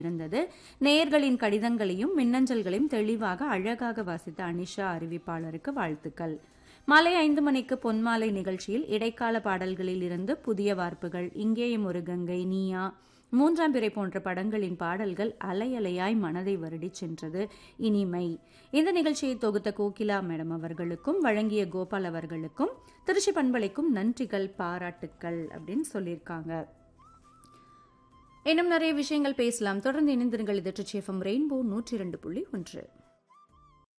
இருந்தது நேயர்களின் கடிதங்களையும் மின்னஞ்சல்களையும் தெளிவாக அழகாக வாசித்த அனிஷா அறிவிப்பாளருக்கு வாழ்த்துக்கள் மாலை ஐந்து மணிக்கு பொன்மாலை நிகழ்ச்சியில் இடைக்கால பாடல்களில் இருந்து புதிய வார்ப்புகள் இங்கேயும் ஒரு கங்கை நீயா மூன்றாம் பிறை போன்ற படங்களின் பாடல்கள் அலை அலையாய் மனதை வருடிச் சென்றது இனிமை இந்த நிகழ்ச்சியை தொகுத்த கோகிலா மேடம் அவர்களுக்கும் வழங்கிய கோபால் அவர்களுக்கும் திருச்சி பண்பலைக்கும் நன்றிகள் பாராட்டுக்கள் அப்படின்னு சொல்லியிருக்காங்க இன்னும் நிறைய விஷயங்கள் பேசலாம் தொடர்ந்து இணைந்திருங்கள் இது ட்ரிச்சி எஃப்எம் ரெயின்போ நூற்றி இரண்டு புள்ளி ஒன்று